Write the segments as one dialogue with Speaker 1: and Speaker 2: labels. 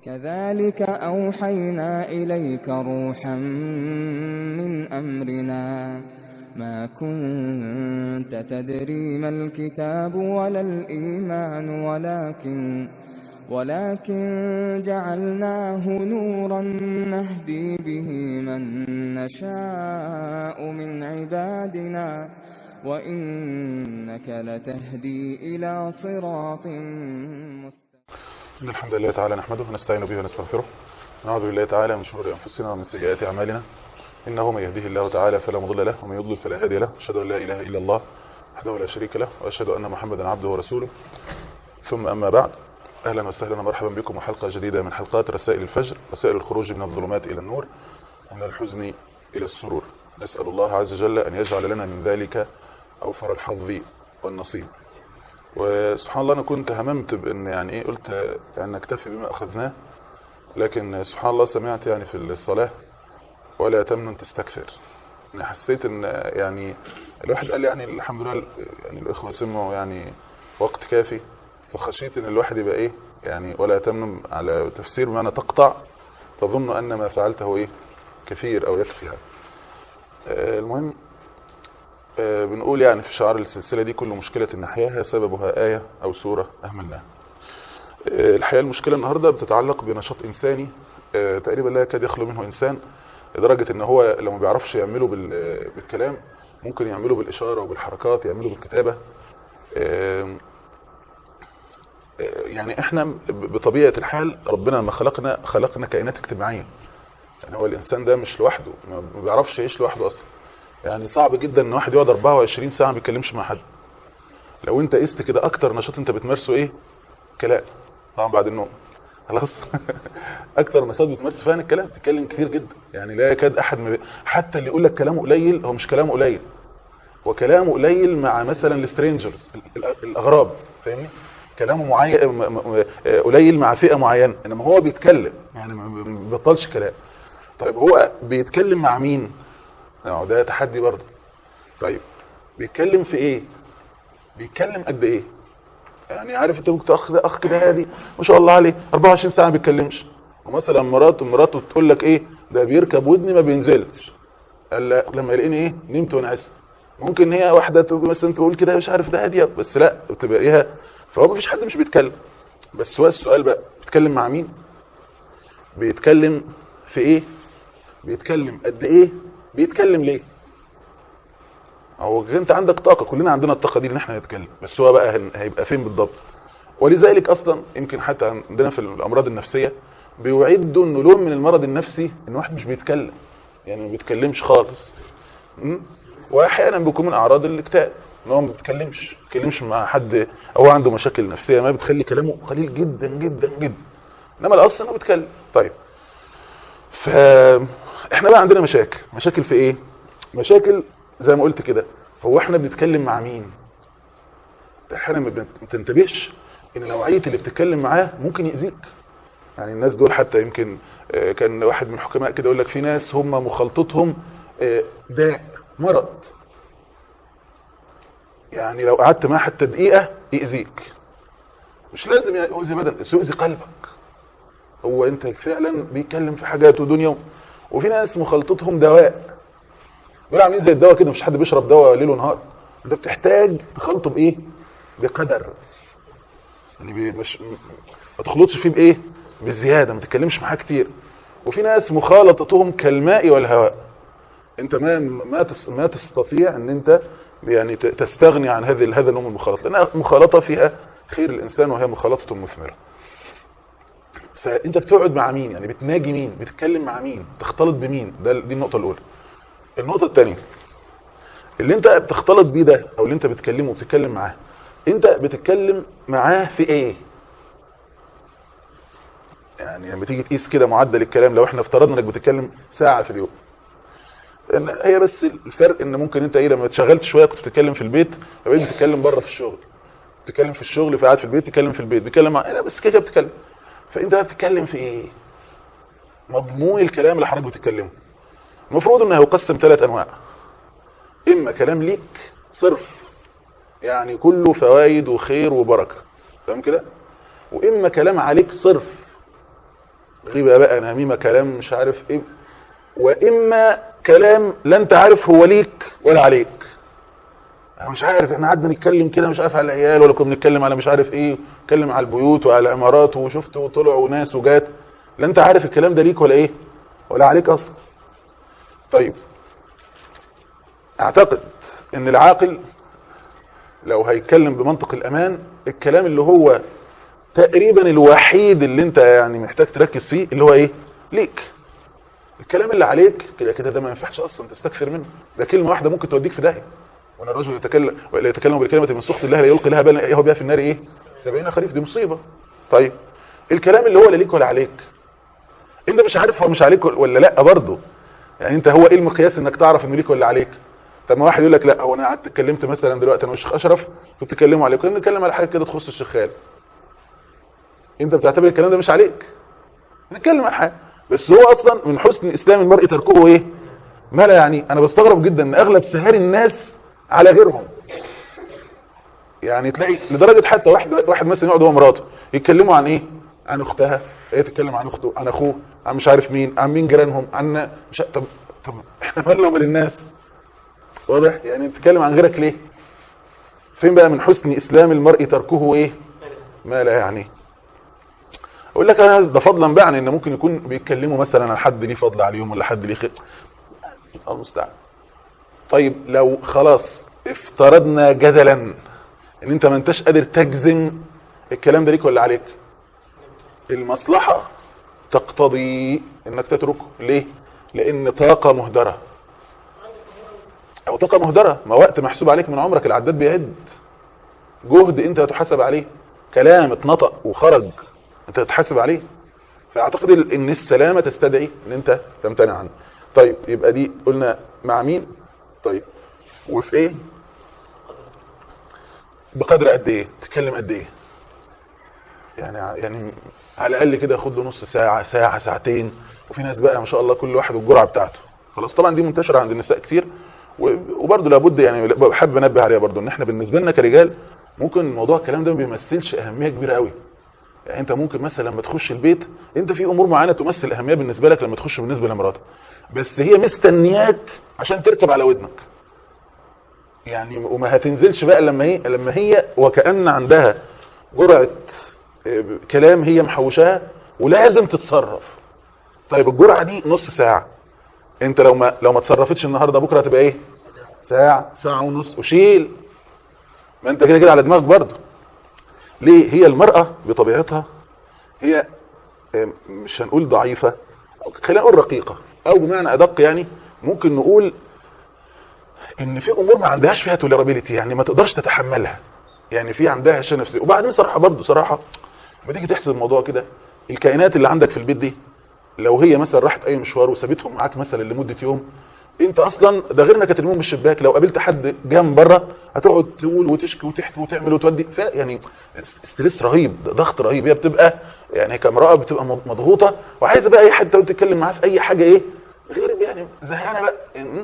Speaker 1: كذلك أوحينا إليك روحا من أمرنا ما كنت تدري ما الكتاب ولا الإيمان ولكن ولكن جعلناه نورا نهدي به من نشاء من عبادنا وإنك لتهدي إلى صراط مستقيم
Speaker 2: إن الحمد لله تعالى نحمده ونستعين به ونستغفره ونعوذ بالله تعالى من شرور أنفسنا ومن سيئات أعمالنا إنه من يهده الله تعالى فلا مضل له ومن يضلل فلا هادي له أشهد أن لا إله إلا الله وحده لا شريك له وأشهد أن محمدا عبده ورسوله ثم أما بعد أهلا وسهلا ومرحبا بكم وحلقة جديدة من حلقات رسائل الفجر رسائل الخروج من الظلمات إلى النور ومن الحزن إلى السرور نسأل الله عز وجل أن يجعل لنا من ذلك أوفر الحظ والنصيب وسبحان الله انا كنت هممت بان يعني ايه قلت يعني نكتفي بما اخذناه لكن سبحان الله سمعت يعني في الصلاه ولا تمنن تستكثر انا حسيت ان يعني الواحد قال يعني الحمد لله يعني الاخوه سمعوا يعني وقت كافي فخشيت ان الواحد يبقى ايه يعني ولا تمنن على تفسير بمعنى تقطع تظن ان ما فعلته ايه كثير او يكفي يعني. آه المهم آه بنقول يعني في شعار السلسله دي كل مشكله نحياها سببها ايه او سوره اهملناها. آه الحقيقه المشكله النهارده بتتعلق بنشاط انساني آه تقريبا لا يكاد يخلو منه انسان لدرجه ان هو لو ما بيعرفش يعمله بالكلام ممكن يعمله بالاشاره وبالحركات يعمله بالكتابه. يعني احنا بطبيعه الحال ربنا لما خلقنا خلقنا كائنات اجتماعيه. يعني هو الانسان ده مش لوحده ما بيعرفش يعيش لوحده اصلا. يعني صعب جدا ان واحد يقعد 24 ساعه ما بيتكلمش مع حد لو انت قست كده اكتر نشاط انت بتمارسه ايه كلام طبعا بعد النوم خلاص اكتر نشاط بتمارس فيها الكلام تتكلم كتير جدا يعني لا يكاد احد مبي... حتى اللي يقول لك كلامه قليل هو مش كلامه قليل هو كلامه قليل مع مثلا السترينجرز الاغراب فاهمني كلامه معين قليل مع فئه معينه انما هو بيتكلم يعني ما بيبطلش كلام طيب هو بيتكلم مع مين اه ده تحدي برضه طيب بيتكلم في ايه بيتكلم قد ايه يعني عارف انت ممكن اخ ده اخ كده هادي ما شاء الله عليه 24 ساعه ما بيتكلمش ومثلا مراته مراته تقول لك ايه ده بيركب ودني ما بينزلش قال لا لما يلاقيني ايه نمت ونعست ممكن هي واحده مثلا تقول كده مش عارف ده هاديه بس لا بتبقى ايه فهو ما فيش حد مش بيتكلم بس هو السؤال بقى بيتكلم مع مين بيتكلم في ايه بيتكلم قد ايه بيتكلم ليه هو انت عندك طاقه كلنا عندنا الطاقه دي ان احنا نتكلم بس هو بقى هيبقى فين بالضبط ولذلك اصلا يمكن حتى عندنا في الامراض النفسيه بيعدوا انه لون من المرض النفسي ان واحد مش بيتكلم يعني ما بيتكلمش خالص واحيانا بيكون من اعراض الاكتئاب ان هو ما بيتكلمش ما بيتكلمش مع حد او عنده مشاكل نفسيه ما بتخلي كلامه قليل جدا جدا جدا انما الاصل انه بيتكلم طيب ف احنا بقى عندنا مشاكل مشاكل في ايه مشاكل زي ما قلت كده هو احنا بنتكلم مع مين احيانا ما بتنتبهش ان نوعيه اللي بتتكلم معاه ممكن يأذيك يعني الناس دول حتى يمكن كان واحد من الحكماء كده يقول لك في ناس هم مخالطتهم داء مرض يعني لو قعدت معاه حتى دقيقه يأذيك مش لازم يؤذي بدن بس يؤذي قلبك هو انت فعلا بيتكلم في حاجات ودنيا وفي ناس مخالطتهم دواء دول عاملين زي الدواء كده مفيش حد بيشرب دواء ليل ونهار انت بتحتاج تخلطه بايه بقدر يعني مش ما تخلطش فيه بايه بالزياده ما تتكلمش معاه كتير وفي ناس مخالطتهم كالماء والهواء انت ما ما ما تستطيع ان انت يعني تستغني عن هذه هذا النوع من المخالطه لان المخالطه فيها خير الانسان وهي مخالطه مثمره فانت بتقعد مع مين يعني بتناجي مين بتتكلم مع مين تختلط بمين ده دي النقطه الاولى النقطه الثانيه اللي انت بتختلط بيه ده او اللي انت بتكلمه وبتتكلم معاه انت بتتكلم معاه في ايه يعني لما تيجي تقيس كده معدل الكلام لو احنا افترضنا انك بتتكلم ساعه في اليوم ان هي بس الفرق ان ممكن انت ايه لما اتشغلت شويه كنت بتتكلم في البيت فبقيت بتتكلم بره في الشغل بتتكلم في الشغل فقاعد في البيت بتتكلم في البيت بتتكلم مع لا بس كده بتتكلم فانت بقى بتتكلم في ايه مضمون الكلام اللي حضرتك بتتكلمه المفروض انه يقسم ثلاث انواع اما كلام ليك صرف يعني كله فوائد وخير وبركه تمام كده واما كلام عليك صرف غيبه بقى نميمه كلام مش عارف ايه واما كلام لا انت عارف هو ليك ولا عليك أنا مش عارف احنا قعدنا نتكلم كده مش عارف على العيال ولا كنا بنتكلم على مش عارف ايه نتكلم على البيوت وعلى العمارات وشفت وطلعوا ناس وجات لا انت عارف الكلام ده ليك ولا ايه ولا عليك اصلا طيب اعتقد ان العاقل لو هيتكلم بمنطق الامان الكلام اللي هو تقريبا الوحيد اللي انت يعني محتاج تركز فيه اللي هو ايه ليك الكلام اللي عليك كده كده ده ما ينفعش اصلا تستكثر منه ده كلمه واحده ممكن توديك في داهيه وان الرجل يتكلم ولا يتكلم بالكلمه من سخط الله لا يلقي لها بالا يهوى بها في النار ايه 70 خريف دي مصيبه طيب الكلام اللي هو لا ليك ولا عليك انت مش عارف هو مش عليك ولا لا برضه يعني انت هو ايه المقياس انك تعرف انه ليك ولا عليك طب ما واحد يقول لك لا هو انا قعدت اتكلمت مثلا دلوقتي انا والشيخ اشرف كنتوا بتتكلموا عليه كنا بنتكلم على حاجه كده تخص الشيخ خالد انت بتعتبر الكلام ده مش عليك نتكلم عن حاجه بس هو اصلا من حسن اسلام المرء تركه ايه ما لا يعني انا بستغرب جدا ان اغلب سهاري الناس على غيرهم يعني تلاقي لدرجه حتى واحد واحد مثلا يقعد هو ومراته يتكلموا عن ايه عن اختها هي تتكلم عن اخته عن اخوه عن مش عارف مين عن مين جيرانهم عن مش طب طب احنا مالنا ومال الناس واضح يعني تتكلم عن غيرك ليه فين بقى من حسن اسلام المرء تركه ايه ما لا يعني اقول لك انا ده فضلا بقى عن ان ممكن يكون بيتكلموا مثلا عن حد ليه فضل عليهم ولا حد ليه خير الله المستعان طيب لو خلاص افترضنا جدلا ان انت ما انتش قادر تجزم الكلام ده ليك ولا عليك المصلحه تقتضي انك تتركه ليه لان طاقه مهدره او طاقه مهدره ما وقت محسوب عليك من عمرك العداد بيعد جهد انت هتحاسب عليه كلام اتنطق وخرج انت هتحاسب عليه فاعتقد ان السلامه تستدعي ان انت تمتنع عنه طيب يبقى دي قلنا مع مين طيب وفي ايه بقدر قد ايه تتكلم قد ايه يعني يعني على الاقل كده ياخد له نص ساعه ساعه ساعتين وفي ناس بقى ما شاء الله كل واحد والجرعه بتاعته خلاص طبعا دي منتشره عند النساء كتير وبرضه لابد يعني بحب انبه عليها برضه ان احنا بالنسبه لنا كرجال ممكن موضوع الكلام ده ما بيمثلش اهميه كبيره قوي يعني انت ممكن مثلا لما تخش البيت انت في امور معينه تمثل اهميه بالنسبه لك لما تخش بالنسبه لمراتك بس هي مستنياك عشان تركب على ودنك يعني وما هتنزلش بقى لما هي لما هي وكأن عندها جرعه كلام هي محوشاها ولازم تتصرف طيب الجرعه دي نص ساعه انت لو ما لو ما تصرفتش النهارده بكره هتبقى ايه ساعه ساعه ونص وشيل ما انت كده كده على دماغك برضه ليه هي المراه بطبيعتها هي مش هنقول ضعيفه خلينا نقول رقيقه او بمعنى ادق يعني ممكن نقول ان في امور ما عندهاش فيها توليرابيلتي يعني ما تقدرش تتحملها يعني في عندها هشام نفسي وبعدين صراحه برضه صراحه لما تيجي تحسب الموضوع كده الكائنات اللي عندك في البيت دي لو هي مثلا راحت اي مشوار وسابتهم معاك مثلا لمده يوم انت اصلا ده غير انك هترميهم من الشباك لو قابلت حد جه من بره هتقعد تقول وتشكي وتحكي وتعمل وتودي يعني ستريس رهيب ضغط رهيب هي بتبقى يعني كامراه بتبقى مضغوطه وعايزه بقى اي حد تتكلم معاه في اي حاجه ايه غير يعني زهقانه بقى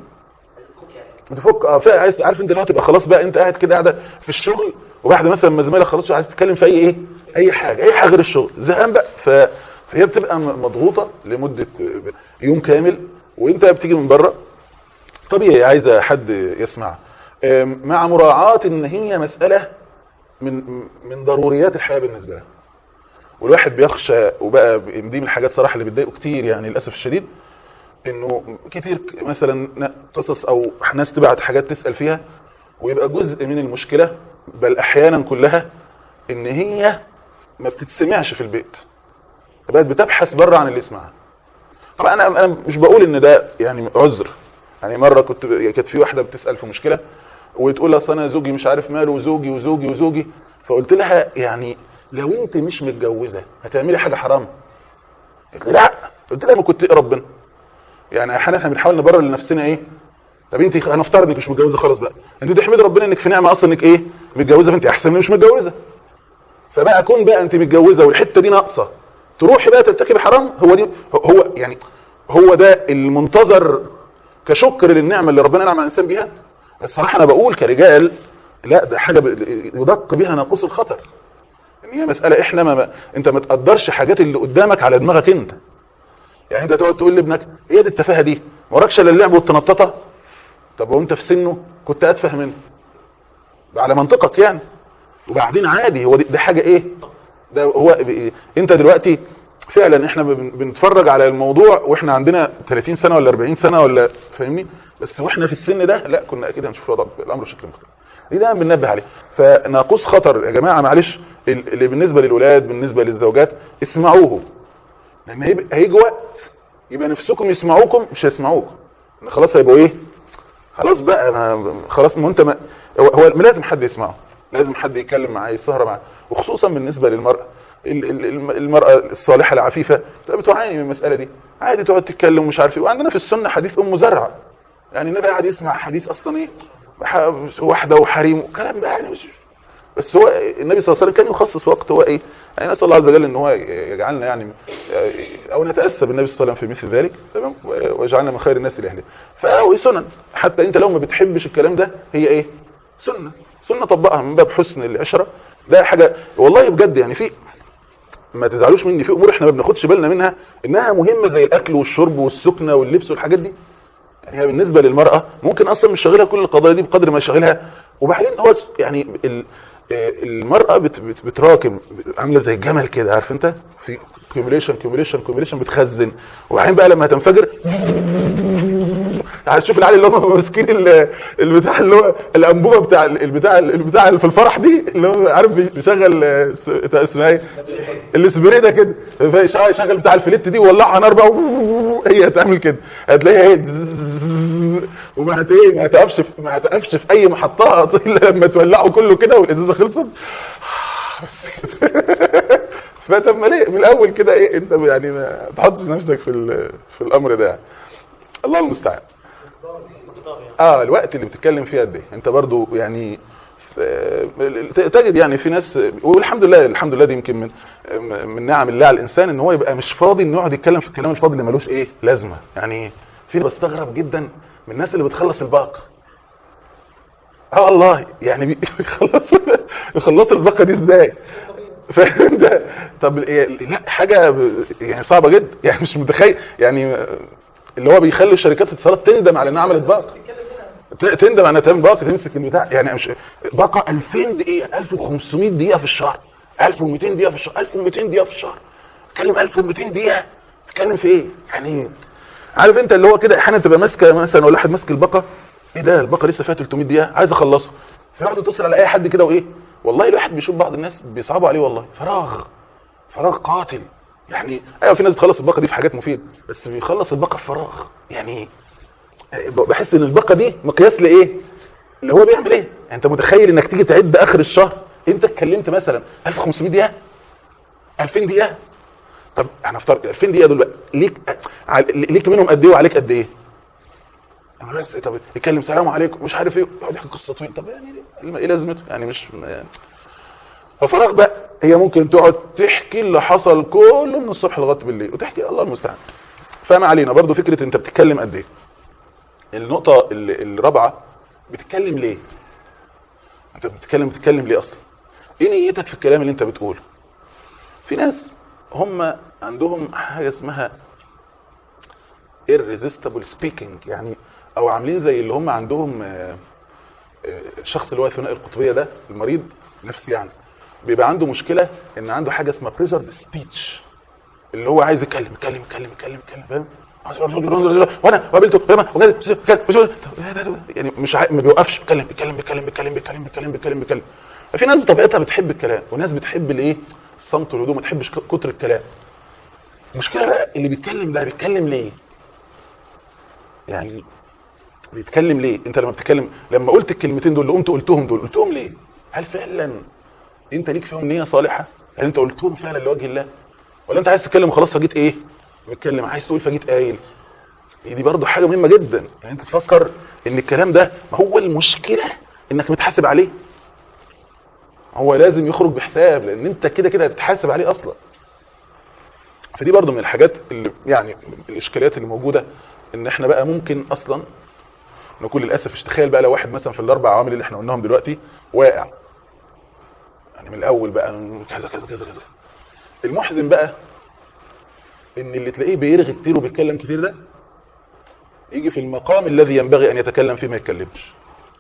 Speaker 2: تفك اه عايز عارف انت دلوقتي تبقى خلاص بقى انت قاعد كده قاعده في الشغل وبعد مثلا ما زميلك خلاص عايز تتكلم في اي ايه اي حاجه اي حاجه غير الشغل زهقان بقى ف فهي بتبقى مضغوطه لمده يوم كامل وانت بتيجي من بره طبيعي عايزه حد يسمع مع مراعاه ان هي مساله من من ضروريات الحياه بالنسبه لها والواحد بيخشى وبقى دي من الحاجات صراحه اللي بتضايقه كتير يعني للاسف الشديد انه كتير مثلا قصص او ناس تبعت حاجات تسال فيها ويبقى جزء من المشكله بل احيانا كلها ان هي ما بتتسمعش في البيت بقت بتبحث بره عن اللي يسمعها طبعا انا انا مش بقول ان ده يعني عذر يعني مره كنت كانت في واحده بتسال في مشكله وتقول اصل انا زوجي مش عارف ماله وزوجي وزوجي وزوجي فقلت لها يعني لو انت مش متجوزه هتعملي حاجه حرام قلت لي لا قلت لها ما كنت ربنا يعني احيانا احنا بنحاول نبرر لنفسنا ايه طب انت هنفترض انك مش متجوزه خلاص بقى انت تحمدي ربنا انك في نعمه اصلا انك ايه متجوزه فانت احسن من مش متجوزه فبقى كون بقى انت متجوزه والحته دي ناقصه تروحي بقى ترتكبي حرام هو دي هو يعني هو ده المنتظر كشكر للنعمه اللي ربنا نعم على الانسان بيها الصراحه انا بقول كرجال لا ده حاجه يدق بها ناقوس الخطر ان هي مساله احنا ما, ما انت ما تقدرش حاجات اللي قدامك على دماغك انت يعني انت تقعد تقول لابنك ايه دي التفاهه دي ما وراكش الا اللعب والتنططه طب وانت في سنه كنت اتفه منه على منطقك يعني وبعدين عادي هو دي, دي حاجه ايه ده هو إيه؟ انت دلوقتي فعلا احنا بن- بنتفرج على الموضوع واحنا عندنا 30 سنه ولا 40 سنه ولا فاهمني بس واحنا في السن ده لا كنا اكيد هنشوف وضع الامر بشكل مختلف دي ده بننبه عليه فناقوس خطر يا جماعه معلش ال- اللي بالنسبه للاولاد بالنسبه للزوجات اسمعوه لما يبقى هيجي وقت يبقى نفسكم يسمعوكم مش هيسمعوكم خلاص هيبقوا ايه خلاص بقى أنا خلاص ما انت ما هو, هو لازم حد يسمعه لازم حد يتكلم معاه يسهر معاه وخصوصا بالنسبه للمراه ال- ال- الم- المراه الصالحه العفيفه بتبقى بتعاني من المساله دي عادي تقعد تتكلم ومش عارف ايه وعندنا في السنه حديث ام زرعه يعني النبي قاعد يسمع حديث اصلا ايه ح- واحده وحريم وكلام بقى يعني مش بس هو النبي صلى الله عليه وسلم كان يخصص وقت هو ايه يعني نسال الله عز وجل ان هو يجعلنا يعني او نتاسى بالنبي صلى الله عليه وسلم في مثل ذلك تمام ويجعلنا من خير الناس لاهله فهو سنن حتى انت لو ما بتحبش الكلام ده هي ايه سنه سنه طبقها من باب حسن العشره ده حاجه والله بجد يعني في ما تزعلوش مني في امور احنا ما بناخدش بالنا منها انها مهمه زي الاكل والشرب والسكنه واللبس والحاجات دي يعني هي بالنسبه للمراه ممكن اصلا مش شاغلها كل القضايا دي بقدر ما يشغلها وبعدين هو س- يعني ال- آه، المراه بت بت بتراكم عامله زي الجمل كده عارف انت في كيوميليشن كيوميليشن كيوميليشن بتخزن وبعدين بقى لما هتنفجر يعني شوف العيال اللي هم ماسكين ال- البتاع اللي هو الانبوبه بتاع البتاع البتاع اللي في الفرح دي اللي هو عارف بيشغل آه، س- اسمها ايه؟ الاسبري ده كده فيشغل بتاع الفليت دي وولعها نار بقى هي هتعمل كده هتلاقيها هي وما هت ايه ما هتقفش في ما هتقفش في اي محطات الا لما تولعوا كله كده والازازه خلصت بس كده فطب ما ليه من الاول كده ايه انت يعني ما تحطش نفسك في ال- في الامر ده يعني. الله المستعان اه الوقت اللي بتتكلم فيه قد ايه انت برضو يعني آه، تجد يعني في ناس والحمد لله الحمد لله دي يمكن من من نعم الله على الانسان ان هو يبقى مش فاضي انه يقعد يتكلم في الكلام الفاضي اللي ملوش ايه لازمه يعني في بستغرب جدا من الناس اللي بتخلص الباقه اه والله يعني بي- بيخلصوا بيخلصوا الباقه دي ازاي فاهم ده طب إيه، لا حاجه ب- يعني صعبه جدا يعني مش متخيل يعني اللي هو بيخلي شركات الاتصالات تندم على انها عملت باقه ت- تندم على انها تعمل باقه تمسك البتاع يعني مش باقه 2000 دقيقه 1500 دقيقه في الشهر 1200 دقيقه في الشهر 1200 دقيقه في الشهر تتكلم 1200 دقيقه تتكلم في ايه؟ يعني عارف انت اللي هو كده احيانا تبقى ماسكه مثلا ولا واحد ماسك الباقه ايه ده الباقه لسه فيها 300 دقيقه عايز اخلصه فيقعد يتصل على اي حد كده وايه والله الواحد بيشوف بعض الناس بيصعبوا عليه والله فراغ فراغ قاتل يعني ايوه في ناس بتخلص الباقه دي في حاجات مفيده بس بيخلص الباقه في فراغ يعني بحس ان الباقه دي مقياس لايه؟ اللي هو بيعمل ايه؟ يعني انت متخيل انك تيجي تعد اخر الشهر انت اتكلمت مثلا 1500 دقيقه 2000 دقيقه طب هنفترض 2000 دقيقه دول بقى ليك ع- ليك منهم قد ايه وعليك قد ايه؟ أنا بس طب اتكلم سلام عليكم مش عارف ايه يقعد يحكي قصه طويله طب يعني ايه إيه لازمته؟ يعني مش يعني ففراغ بقى هي ممكن تقعد تحكي اللي حصل كله من الصبح لغايه بالليل وتحكي الله المستعان فما علينا برضو فكره انت بتتكلم قد ايه النقطه ال- الرابعه بتتكلم ليه انت بتتكلم بتتكلم ليه اصلا ايه نيتك في الكلام اللي انت بتقوله في ناس هم عندهم حاجه اسمها irresistible speaking يعني او عاملين زي اللي هم عندهم آه، آه، الشخص اللي هو ثنائي القطبيه ده المريض نفسي يعني بيبقى عنده مشكله ان عنده حاجه اسمها بريشرد سبيتش اللي هو عايز يتكلم يتكلم يتكلم يتكلم يتكلم فاهم وانا قابلته فاهم يعني مش عا- ما بيوقفش بيتكلم بيتكلم بيتكلم بيتكلم بيتكلم بيتكلم بيتكلم بيتكلم في ناس بطبيعتها بتحب الكلام وناس بتحب الايه الصمت والهدوء ما تحبش ك- كتر الكلام المشكله بقى اللي بيتكلم ده بيتكلم ليه يعني بيتكلم ليه انت لما بتتكلم لما قلت الكلمتين دول اللي قمت قلتهم دول قلتهم ليه هل فعلا انت ليك فيهم نيه صالحه هل انت قلتهم فعلا لوجه الله ولا انت عايز تتكلم وخلاص فجيت ايه بتكلم عايز تقول فجيت قايل هي دي برضه حاجه مهمه جدا يعني انت تفكر ان الكلام ده ما هو المشكله انك متحاسب عليه هو لازم يخرج بحساب لان انت كده كده هتتحاسب عليه اصلا فدي برضه من الحاجات اللي يعني الاشكاليات اللي موجوده ان احنا بقى ممكن اصلا نقول للاسف مش تخيل بقى لو واحد مثلا في الاربع عوامل اللي احنا قلناهم دلوقتي واقع يعني من الاول بقى كذا كذا كذا كذا المحزن بقى ان اللي تلاقيه بيرغي كتير وبيتكلم كتير ده يجي في المقام الذي ينبغي ان يتكلم فيه ما يتكلمش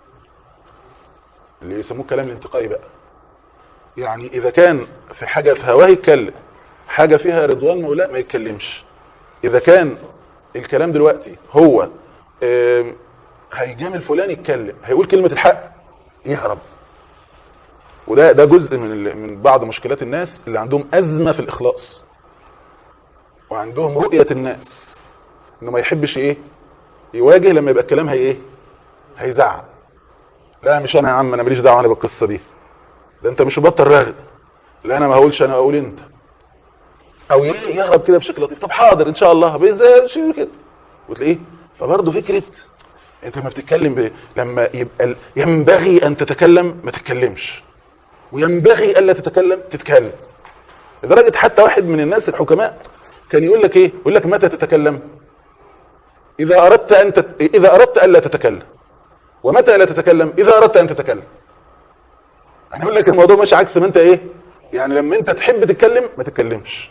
Speaker 2: اللي يسموه الكلام الانتقائي بقى يعني اذا كان في حاجه في هواه يتكلم حاجه فيها رضوان مولاه ما يتكلمش اذا كان الكلام دلوقتي هو آم، هيجامل فلان يتكلم هيقول كلمه الحق يهرب وده ده جزء من ال- من بعض مشكلات الناس اللي عندهم ازمه في الاخلاص وعندهم رؤيه الناس انه ما يحبش ايه يواجه لما يبقى الكلام هي ايه هيزعل لا مش انا يا عم انا ماليش دعوه انا بالقصه دي ده انت مش مبطل راغب لا انا ما هقولش انا اقول انت او ي- يهرب كده بشكل لطيف طب حاضر ان شاء الله بإذن شيء كده وتلاقيه فبرضه فكره انت ما بتتكلم ب... لما يبقى ال- ينبغي ان تتكلم ما تتكلمش وينبغي الا تتكلم تتكلم لدرجه حتى واحد من الناس الحكماء كان يقول لك ايه يقول لك متى تتكلم اذا اردت ان تت... اذا اردت الا تتكلم ومتى لا تتكلم اذا اردت ان تتكلم انا اقول لك الموضوع مش عكس ما انت ايه يعني لما انت تحب تتكلم ما تتكلمش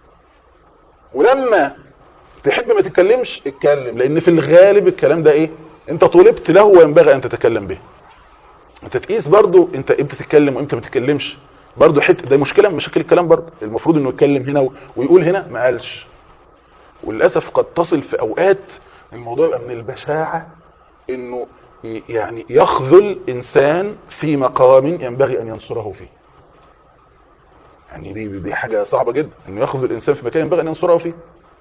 Speaker 2: ولما تحب ما تتكلمش اتكلم لان في الغالب الكلام ده ايه انت طولبت له وينبغي ان تتكلم به انت تقيس برضو انت امتى تتكلم وامتى ما تتكلمش برضو حته ده مشكله من مشاكل الكلام برضو المفروض انه يتكلم هنا و- ويقول هنا ما قالش وللاسف قد تصل في اوقات الموضوع يبقى من البشاعه انه ي- يعني يخذل انسان في مقام ينبغي ان ينصره فيه يعني دي دي حاجه صعبه جدا انه يخذل الانسان في مكان ينبغي ان ينصره فيه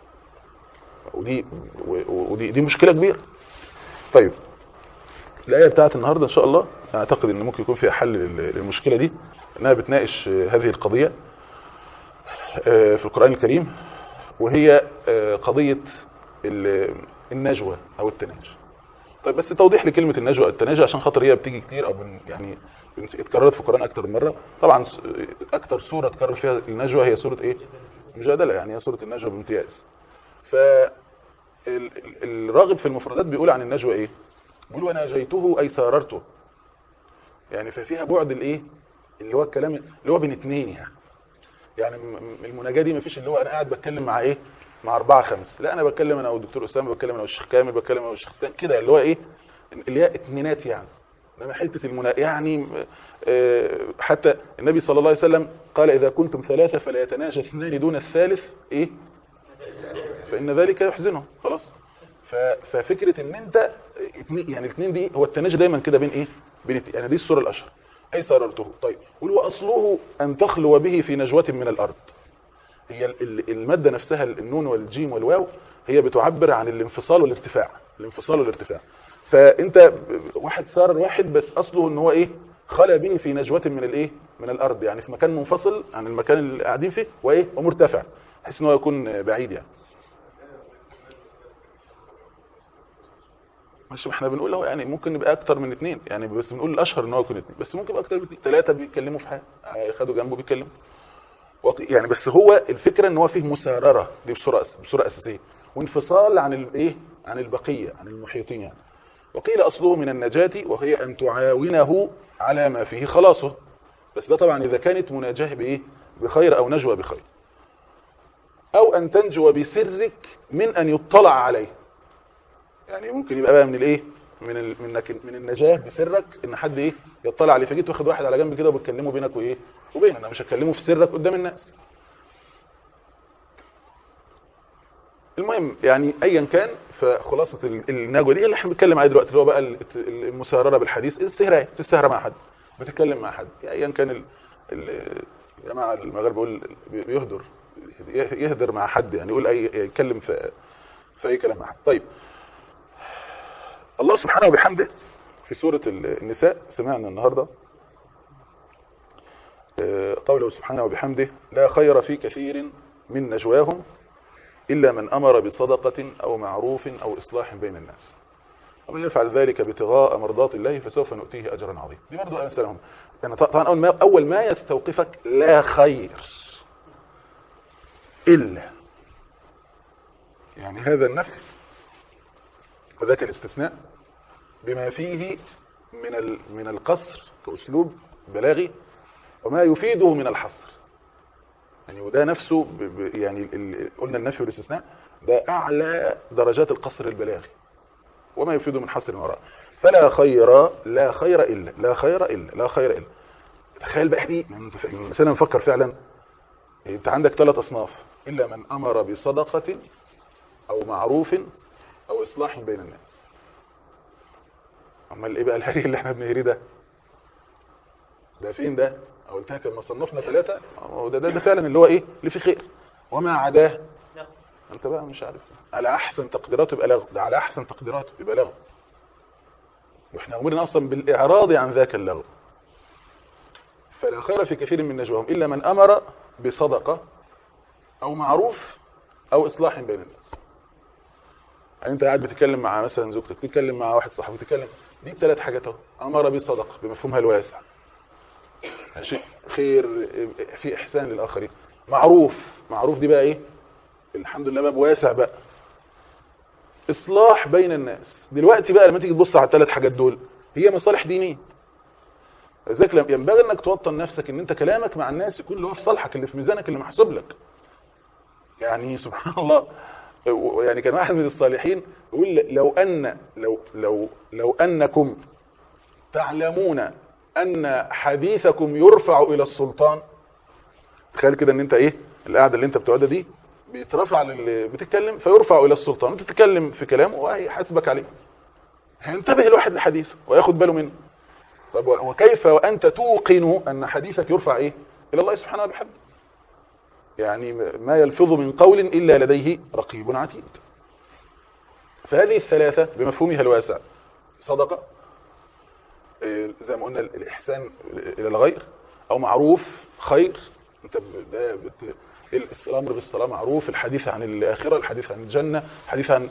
Speaker 2: ودي و- ودي دي مشكله كبيره طيب الآية بتاعت النهاردة إن شاء الله أعتقد إن ممكن يكون فيها حل لل- للمشكلة دي إنها بتناقش آه، هذه القضية آه، في القرآن الكريم وهي آه، قضية ال- النجوى أو التناجي طيب بس توضيح لكلمة النجوى أو التناجي عشان خاطر هي بتيجي كتير أو بن يعني اتكررت في القرآن أكتر من مرة طبعا س- أكتر سورة اتكرر فيها النجوى هي سورة إيه؟ مجادلة يعني هي سورة النجوى بامتياز ف ال- ال- الراغب في المفردات بيقول عن النجوى ايه؟ بيقول وناجيته اي ساررته. يعني ففيها بعد الايه؟ اللي هو الكلام اللي هو بين اتنين يعني. يعني م- م- المناجاه دي ما فيش اللي هو انا قاعد بتكلم مع ايه؟ مع اربعه خمس، لا انا بتكلم انا والدكتور اسامه بتكلم انا والشيخ كامل بتكلم انا والشيخ ستان كده اللي هو ايه؟ اللي هي اتنينات يعني. انما حته المنا يعني آه، حتى النبي صلى الله عليه وسلم قال اذا كنتم ثلاثه فلا يتناجى اثنان دون الثالث ايه؟ فان ذلك يحزنه خلاص ف- ففكره ان انت اتنين- يعني الاثنين دي هو التناجي دايما كده بين ايه بين ات- يعني دي الصوره الاشهر اي سررته طيب قول واصله ان تخلو به في نجوه من الارض هي ال- ال- الماده نفسها النون والجيم والواو هي بتعبر عن الانفصال والارتفاع الانفصال والارتفاع فانت ب- واحد سارر واحد بس اصله ان هو ايه خلى به في نجوه من الايه من الارض يعني في مكان منفصل عن المكان اللي قاعدين فيه وايه ومرتفع بحيث ان هو يكون بعيد يعني ماشي ما احنا بنقول اهو يعني ممكن يبقى اكتر من اثنين يعني بس بنقول الاشهر ان هو يكون اثنين بس ممكن يبقى اكتر من اثنين ثلاثه بيتكلموا في حاجه خدوا جنبه بيتكلموا وق- يعني بس هو الفكره ان هو فيه مسارره دي بصوره أس- بصوره اساسيه وانفصال عن الايه عن البقيه عن المحيطين يعني وقيل اصله من النجاه وهي ان تعاونه على ما فيه خلاصه بس ده طبعا اذا كانت مناجاه بايه بخير او نجوى بخير او ان تنجو بسرك من ان يطلع عليه يعني ممكن يبقى بقى من الايه من ال... منك من النجاه بسرك ان حد ايه يطلع عليه فجيت واخد واحد على جنب كده وبتكلمه بينك وايه وبين انا مش هتكلمه في سرك قدام الناس المهم يعني ايا كان فخلاصه ال- النجوى دي اللي احنا بنتكلم عليها دلوقتي اللي هو بقى ال- المسارره بالحديث السهرايه تسهر مع حد بتتكلم مع حد ايا كان ال- ال- الجماعه المغاربه بيقول بيهدر يهدر مع حد يعني يقول اي يتكلم في في اي كلام مع حد طيب الله سبحانه وبحمده في سورة النساء سمعنا النهاردة آه، قوله سبحانه وبحمده لا خير في كثير من نجواهم إلا من أمر بصدقة أو معروف أو إصلاح بين الناس ومن يفعل ذلك ابتغاء مرضات الله فسوف نؤتيه أجرا عظيما دي برضه أمثلة هم يعني طبعا أول ما, أول ما يستوقفك لا خير إلا يعني هذا النفي وذاك الاستثناء بما فيه من ال- من القصر كاسلوب بلاغي وما يفيده من الحصر يعني وده نفسه ب ب يعني ال- ال- قلنا النفي والاستثناء ده اعلى درجات القصر البلاغي وما يفيد من حصر وراء فلا خير لا خير الا لا خير الا لا خير الا تخيل بقى دي انت ف- الانسان نفكر فعلا انت عندك ثلاث اصناف الا من امر بصدقه او معروف او اصلاح بين الناس امال ايه بقى الهري اللي احنا بنهريه ده ده فين ده او قلت لك لما صنفنا ثلاثه هو ده, ده ده فعلا اللي هو ايه اللي فيه خير وما عداه انت بقى مش عارف على احسن تقديراته يبقى لغو ده على احسن تقديراته يبقى لغو واحنا امرنا اصلا بالاعراض عن ذاك اللغو فلا خير في كثير من نجواهم الا من امر بصدقه او معروف او اصلاح بين الناس يعني انت قاعد بتتكلم مع مثلا زوجتك تتكلم مع واحد صاحبك تتكلم دي بثلاث حاجات اهو امر بصدقه بمفهومها الواسع شيء خير في احسان للاخرين معروف معروف دي بقى ايه الحمد لله باب واسع بقى اصلاح بين الناس دلوقتي بقى لما تيجي تبص على الثلاث حاجات دول هي مصالح دينيه لذلك لم- ينبغي انك توطن نفسك ان انت كلامك مع الناس يكون اللي هو في صالحك اللي في ميزانك اللي محسوب لك يعني سبحان الله و- يعني كان واحد من الصالحين يقول لو ان لو لو لو انكم تعلمون ان حديثكم يرفع الى السلطان تخيل كده ان انت ايه القعده اللي انت بتقعدها دي بيترفع للي بتتكلم فيرفع الى السلطان انت تتكلم في كلام وهيحاسبك عليه هينتبه الواحد لحديثه وياخد باله منه طب وكيف وانت توقن ان حديثك يرفع ايه الى الله سبحانه وبحمده يعني ما يلفظ من قول الا لديه رقيب عتيد فهذه الثلاثه بمفهومها الواسع صدقه إيه، زي ما قلنا الاحسان الى الغير او معروف خير انت ب- ده بت... الامر بالصلاه معروف الحديث عن الاخره الحديث عن الجنه الحديث عن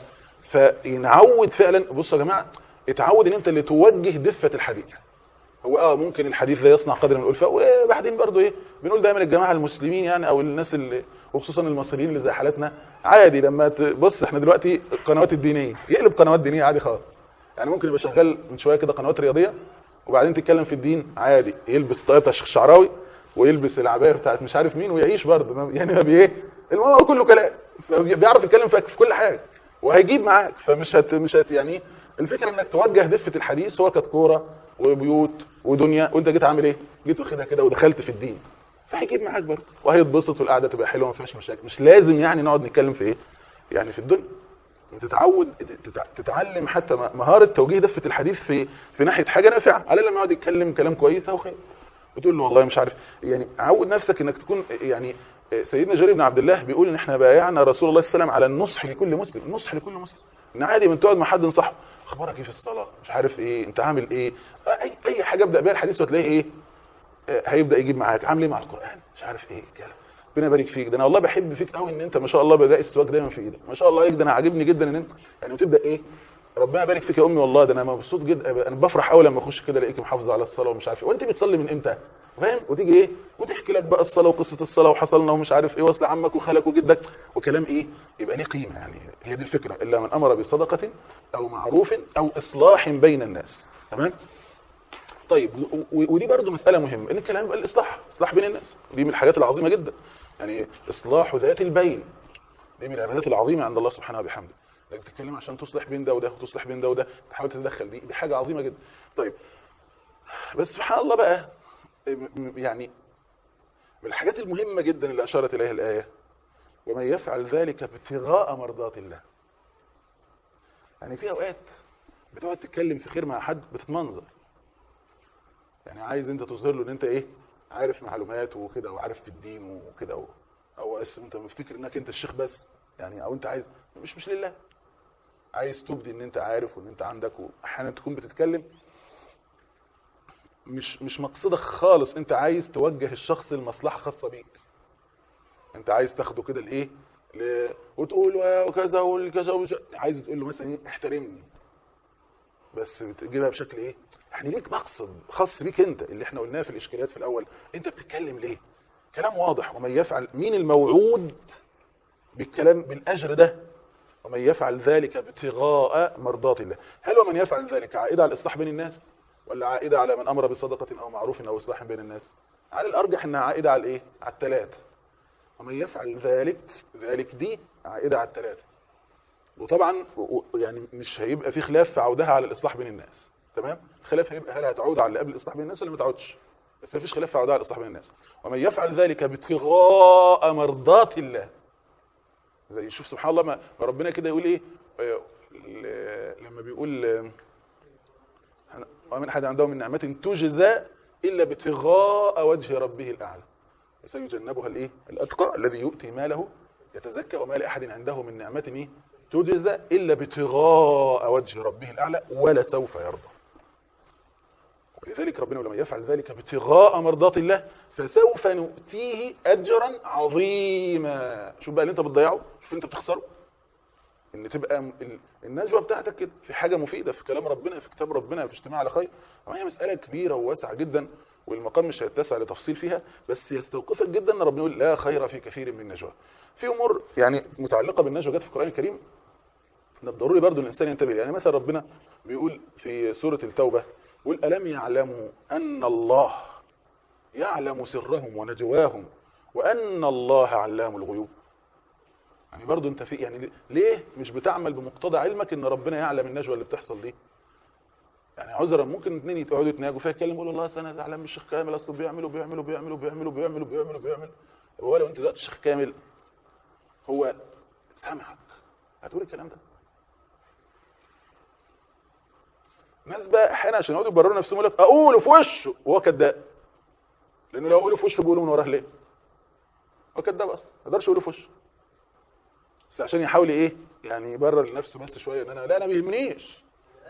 Speaker 2: فنعود فعلا بصوا يا جماعه اتعود ان انت اللي توجه دفه الحديث هو اه ممكن الحديث ده يصنع قدر من الالفه وبعدين برضه ايه بنقول دايما الجماعه المسلمين يعني او الناس اللي وخصوصا المصريين اللي زي حالتنا عادي لما تبص احنا دلوقتي القنوات الدينيه يقلب قنوات دينيه عادي خالص يعني ممكن يبقى شغال من شويه كده قنوات رياضيه وبعدين تتكلم في الدين عادي يلبس الطاقيه بتاع الشيخ شعراوي ويلبس العبايه بتاعت مش عارف مين ويعيش برضه ما- يعني ما بي ايه المهم هو كله كلام بيعرف يتكلم في في كل حاجه وهيجيب معاك فمش هت مش هت يعني الفكره انك توجه دفه الحديث هو كانت كوره وبيوت ودنيا وانت جيت عامل ايه؟ جيت واخدها كده ودخلت في الدين فهيجيب معاك برضه وهيتبسط والقعده تبقى حلوه ما فيهاش مشاكل مش لازم يعني نقعد نتكلم في ايه؟ يعني في الدنيا تتعود تتع- تتعلم حتى مهاره توجيه دفه الحديث في في ناحيه حاجه نافعه على لما يقعد يتكلم كلام كويس اهو خير وتقول له والله مش عارف يعني عود نفسك انك تكون يعني سيدنا جرير بن عبد الله بيقول ان احنا بايعنا رسول الله صلى الله عليه وسلم على النصح لكل مسلم النصح لكل مسلم ان عادي من تقعد مع حد نصحه اخبارك ايه في الصلاه مش عارف ايه انت عامل ايه اي اي حاجه ابدا بيها الحديث وتلاقيه ايه آه، هيبدا يجيب معاك عامل ايه مع القران مش عارف ايه كلام ربنا يبارك فيك ده انا والله بحب فيك قوي ان انت ما شاء الله بدا السواك دايما في ايدك ما شاء الله عليك ده انا عاجبني جدا ان انت يعني وتبدا ايه ربنا يبارك فيك يا امي والله ده انا مبسوط جدا انا بفرح قوي لما اخش كده الاقيك محافظه على الصلاه ومش عارف ايه وانت بتصلي من امتى فاهم وتيجي ايه وتحكي لك بقى الصلاه وقصه الصلاه وحصلنا ومش عارف ايه واصل عمك وخالك وجدك وكلام ايه يبقى ليه قيمه يعني هي دي الفكره الا من امر بصدقه او معروف او اصلاح بين الناس تمام طيب و- و- ودي برضو مسألة مهمة إن الكلام يبقى الإصلاح إصلاح بين الناس دي من الحاجات العظيمة جدا يعني إصلاح ذات البين دي من العبادات العظيمة عند الله سبحانه وبحمده انك تتكلم عشان تصلح بين ده وده وتصلح بين ده وده تحاول تتدخل دي دي حاجة عظيمة جدا طيب بس سبحان الله بقى م- م- يعني من الحاجات المهمة جدا اللي أشارت إليها الآية ومن يفعل ذلك ابتغاء مرضات الله يعني في أوقات بتقعد تتكلم في خير مع حد بتتمنظر يعني عايز انت تظهر له ان انت ايه عارف معلومات وكده وعارف في الدين وكده و- او بس انت مفتكر انك انت الشيخ بس يعني او انت عايز مش مش لله عايز تبدي ان انت عارف وان انت عندك واحيانا تكون بتتكلم مش مش مقصدك خالص انت عايز توجه الشخص لمصلحه خاصه بيك انت عايز تاخده كده لايه ل... وتقول وكذا والكذا ومش... عايز تقول له مثلا ايه احترمني بس بتجيبها بشكل ايه؟ يعني ليك مقصد خاص بيك انت اللي احنا قلناه في الاشكاليات في الاول، انت بتتكلم ليه؟ كلام واضح ومن يفعل مين الموعود بالكلام بالاجر ده؟ ومن يفعل ذلك ابتغاء مرضات الله، هل ومن يفعل ذلك عائده على الاصلاح بين الناس؟ ولا عائده على من امر بصدقه او معروف او اصلاح بين الناس؟ على الارجح انها عائده على الايه؟ على الثلاثه. ومن يفعل ذلك ذلك دي عائده على الثلاثه وطبعا و- و- يعني مش هيبقى في خلاف في عودها على الاصلاح بين الناس تمام الخلاف هيبقى هل هتعود على اللي قبل الاصلاح بين الناس ولا ما تعودش بس مفيش خلاف في عودها على الاصلاح بين الناس ومن يفعل ذلك ابتغاء مرضات الله زي شوف سبحان الله ما ما ربنا كده يقول ايه آه، ل- لما بيقول آه، ومن احد عنده من نعمه تجزى الا ابتغاء وجه ربه الاعلى وسيجنبها الايه الاتقى الذي يؤتي ماله يتزكى وما لاحد عنده من نعمه ايه تجزى الا ابتغاء وجه ربه الاعلى ولا سوف يرضى ولذلك ربنا لما يفعل ذلك ابتغاء مرضات الله فسوف نؤتيه اجرا عظيما شوف بقى اللي انت بتضيعه شوف انت بتخسره ان تبقى م- ال- النجوى بتاعتك كده في حاجه مفيده في كلام ربنا في كتاب ربنا في اجتماع على خير طبعا هي مساله كبيره وواسعه جدا والمقام مش هيتسع لتفصيل فيها بس يستوقفك جدا ان ربنا يقول لا خير في كثير من النجوى في امور يعني متعلقه بالنجوى جت في القران الكريم من الضروري برضو الانسان ينتبه يعني مثلا ربنا بيقول في سوره التوبه يقول الم يعلموا ان الله يعلم سرهم ونجواهم وان الله علام الغيوب يعني برضو انت في يعني ليه مش بتعمل بمقتضى علمك ان ربنا يعلم النجوى اللي بتحصل دي يعني عذرا ممكن اتنين يقعدوا يتناجوا فيها يتكلم يقول والله أصل انا زعلان من الشيخ كامل اصله بيعملوا بيعملوا بيعملوا بيعملوا بيعملوا بيعملوا بيعمل هو لو انت دلوقتي الشيخ كامل هو سامعك هتقول الكلام ده ناس بقى احيانا عشان يقعدوا يبرروا نفسهم يقول لك اقوله في وشه وهو كذاب لانه لو اقوله في وشه بيقولوا من وراه ليه؟ هو كذاب اصلا ما يقدرش يقوله في وشه بس عشان يحاول ايه يعني يبرر لنفسه بس شويه ان انا لا انا ما بيهمنيش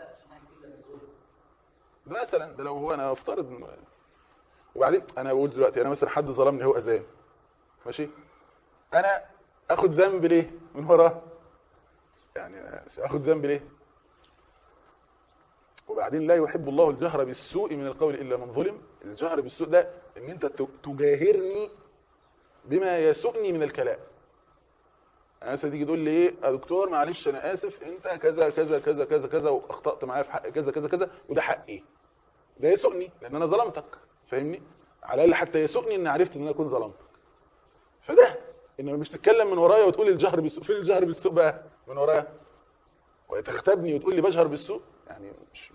Speaker 2: ده مثلا ده لو هو انا افترض إنه- وبعدين انا بقول دلوقتي انا مثلا حد ظلمني هو اذان ماشي انا اخد ذنب ليه من وراه يعني اخد ذنب ليه وبعدين لا يحب الله الجهر بالسوء من القول الا من ظلم الجهر بالسوء ده ان انت ت- تجاهرني بما يسؤني من الكلام يعني مثلا تيجي تقول لي ايه يا دكتور معلش انا اسف انت كذا كذا كذا كذا كذا واخطات معايا في حق كذا كذا كذا وده حقي ده يسؤني لان انا ظلمتك فاهمني على الاقل حتى يسؤني ان عرفت ان انا اكون ظلمتك فده انما مش تتكلم من ورايا وتقول الجهر بالسوء فين الجهر بالسوء بقى من ورايا وتغتابني وتقول لي بجهر بالسوء يعني مش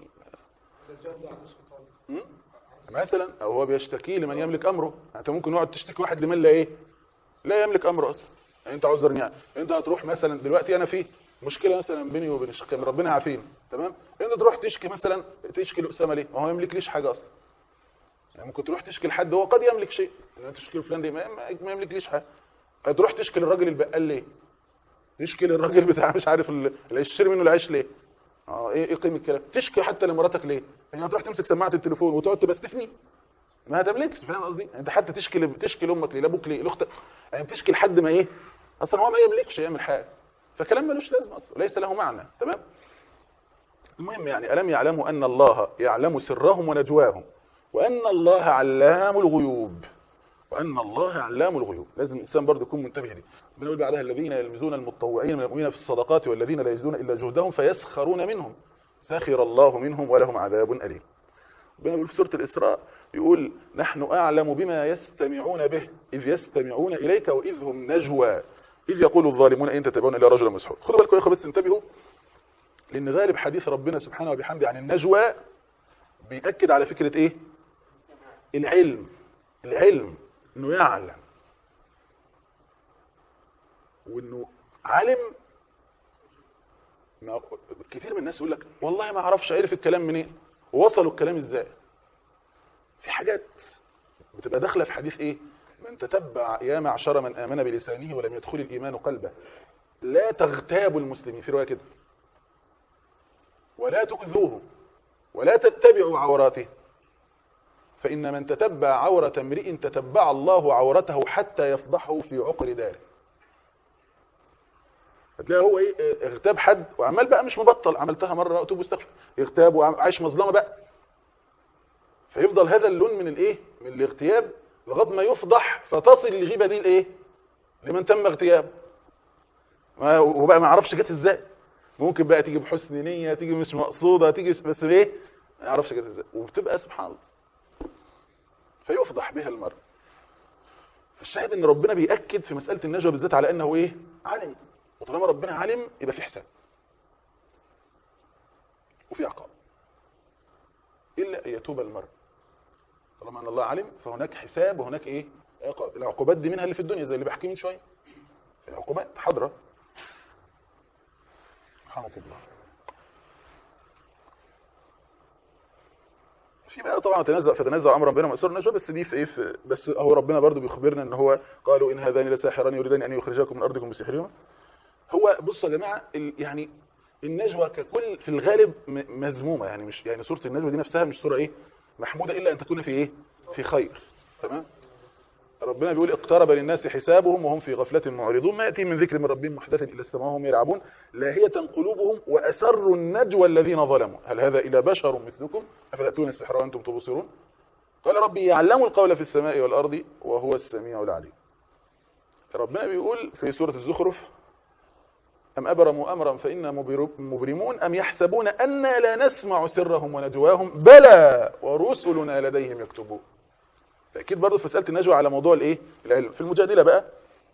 Speaker 2: م? مثلا او هو بيشتكي لمن يملك امره انت ممكن يقعد تشتكي واحد لمن لا ايه لا يملك امره اصلا يعني انت عذرني يعني انت هتروح مثلا دلوقتي انا في مشكله مثلا بيني وبين الشيخ كامل ربنا يعافينا تمام انت تروح تشكي مثلا تشكي لاسامه ليه ما هو ما يملكليش حاجه اصلا يعني ممكن تروح تشكي لحد هو قد يملك شيء ان انت تشكي لفلان ليه ما, ما- ما يملكليش حاجه تروح تشكي للراجل البقال ليه تشكي للراجل بتاع مش عارف ال- اللي يشتري منه العيش ليه اه ايه ايه قيمه الكلام تشكي حتى لمراتك ليه يعني هتروح تمسك سماعه التليفون وتقعد تبستفني ما هتملكش فاهم قصدي انت حتى تشكي ل- تشكي لامك ليه لابوك ليه لاختك يعني بتشكي لحد ما ايه اصلا هو ما يملكش يعمل حاجه فكلام ملوش لازمه اصلا وليس له معنى تمام المهم يعني الم يعلموا ان الله يعلم سرهم ونجواهم وان الله علام الغيوب وان الله علام الغيوب لازم الانسان برضه يكون منتبه دي بنقول بعدها الذين يلمزون المتطوعين من المؤمنين في الصدقات والذين لا يجدون الا جهدهم فيسخرون منهم سخر الله منهم ولهم عذاب اليم ربنا بيقول في سوره الاسراء يقول نحن اعلم بما يستمعون به اذ يستمعون اليك واذ هم نجوى اذ يقول الظالمون ان تتبعون الا رجلا مسحور خدوا بالكم يا اخوه بس انتبهوا لان غالب حديث ربنا سبحانه وبحمده عن النجوى بيأكد على فكره ايه العلم العلم انه يعلم وانه علم ما كتير من الناس يقول لك والله ما اعرفش عرف الكلام منين ووصلوا الكلام ازاي في حاجات بتبقى داخله في حديث ايه من تتبع يا معشر من امن بلسانه ولم يدخل الايمان قلبه لا تغتابوا المسلمين في روايه كده ولا تؤذوه ولا تتبعوا عوراته فإن من تتبع عورة امرئ تتبع الله عورته حتى يفضحه في عقر داره هتلاقي هو ايه اه، اغتاب حد وعمال بقى مش مبطل عملتها مره اتوب واستغفر اغتاب وعايش مظلمه بقى فيفضل هذا اللون من الايه من الاغتياب لغايه ما يفضح فتصل الغيبه دي لايه لمن تم اغتيابه ما- وبقى ما يعرفش جت ازاي ممكن بقى تيجي بحسن نيه تيجي مش مقصوده تيجي بس بايه ما يعرفش جت ازاي وبتبقى سبحان الله فيفضح بها المرء فالشاهد ان ربنا بياكد في مساله النجوى بالذات على انه ايه علم وطالما ربنا علم يبقى في حساب وفي عقاب الا ان يتوب المرء طالما ان الله علم فهناك حساب وهناك ايه عقاب العقوبات دي منها اللي في الدنيا زي اللي بحكي من شويه العقوبات حاضره رحمك الله في بقى طبعا تنازع فتنازع امر بينهم اسرار النجوى بس دي في ايه في بس هو ربنا برضو بيخبرنا ان هو قالوا ان هذان لساحران يريدان ان يخرجاكم من ارضكم بسحرهما هو بصوا يا جماعه ال- يعني النجوى ككل في الغالب م- مذمومه يعني مش يعني سوره النجوى دي نفسها مش سوره ايه محموده الا ان تكون في ايه في خير تمام ربنا بيقول اقترب للناس حسابهم وهم في غفلة معرضون ما يأتي من ذكر من ربهم محدث إلا استمعهم يلعبون لاهية قلوبهم وأسروا النجوى الذين ظلموا هل هذا إلا بشر مثلكم أفتأتون السحر وأنتم تبصرون قال ربي يعلم القول في السماء والأرض وهو السميع العليم ربنا بيقول في سورة الزخرف أم أبرموا أمرا فإنا مبر- مبرمون أم يحسبون أنا لا نسمع سرهم ونجواهم بلى ورسلنا لديهم يكتبون تاكيد برضه في مساله النجوى على موضوع الايه العلم في المجادله بقى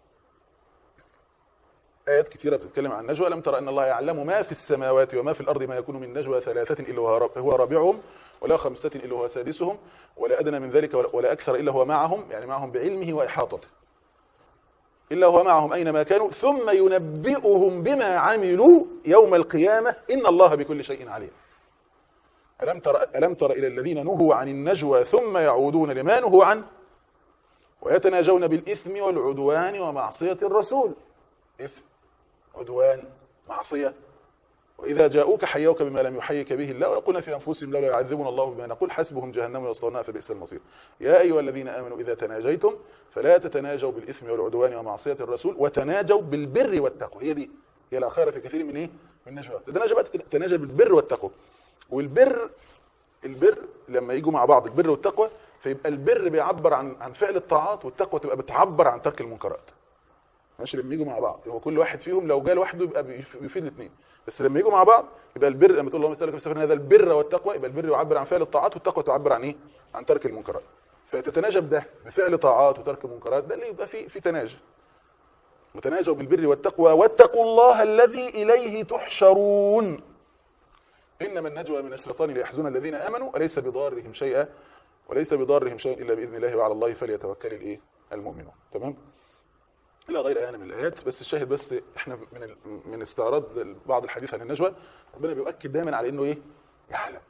Speaker 2: ايات كثيره بتتكلم عن النجوى لم ترى ان الله يعلم ما في السماوات وما في الارض ما يكون من نجوى ثلاثه الا هو رب- هو رابعهم ولا خمسه الا هو سادسهم ولا ادنى من ذلك ولا- ولا اكثر الا هو معهم يعني معهم بعلمه واحاطته الا هو معهم اينما كانوا ثم ينبئهم بما عملوا يوم القيامه ان الله بكل شيء عليم ألم تر ألم تر إلى الذين نهوا عن النجوى ثم يعودون لما نهوا عنه ويتناجون بالإثم والعدوان ومعصية الرسول إثم عدوان معصية وإذا جاءوك حيوك بما لم يحيك به الله ويقولون في أنفسهم لولا يعذبنا الله بما نقول حسبهم جهنم يصلونها فبئس المصير يا أيها الذين آمنوا إذا تناجيتم فلا تتناجوا بالإثم والعدوان ومعصية الرسول وتناجوا بالبر والتقوى هي دي هي لا خير في كثير من إيه؟ من النجوى تتناجى بقى تتناجى بالبر والتقوى والبر البر لما يجوا مع بعض البر والتقوى فيبقى البر بيعبر عن عن فعل الطاعات والتقوى تبقى بتعبر عن ترك المنكرات ماشي لما يجوا مع بعض هو كل واحد فيهم لو جه لوحده يبقى بيف- بيفيد الاثنين بس لما يجوا مع بعض يبقى البر لما تقول اللهم صل على سيدنا هذا البر والتقوى يبقى البر يعبر عن فعل الطاعات والتقوى تعبر عن ايه؟ عن ترك المنكرات فتتناجى بده بفعل طاعات وترك منكرات ده اللي يبقى في في تناجي وتناجوا بالبر والتقوى واتقوا الله الذي اليه تحشرون انما النجوى من الشيطان ليحزن الذين امنوا اليس بضارهم شيئا وليس بضارهم شيئا الا باذن الله وعلى الله فليتوكل الايه المؤمنون تمام الى غير يعني من الايات بس الشاهد بس احنا من ال- من استعراض بعض الحديث عن النجوى ربنا بيؤكد دايما على انه ايه يعلم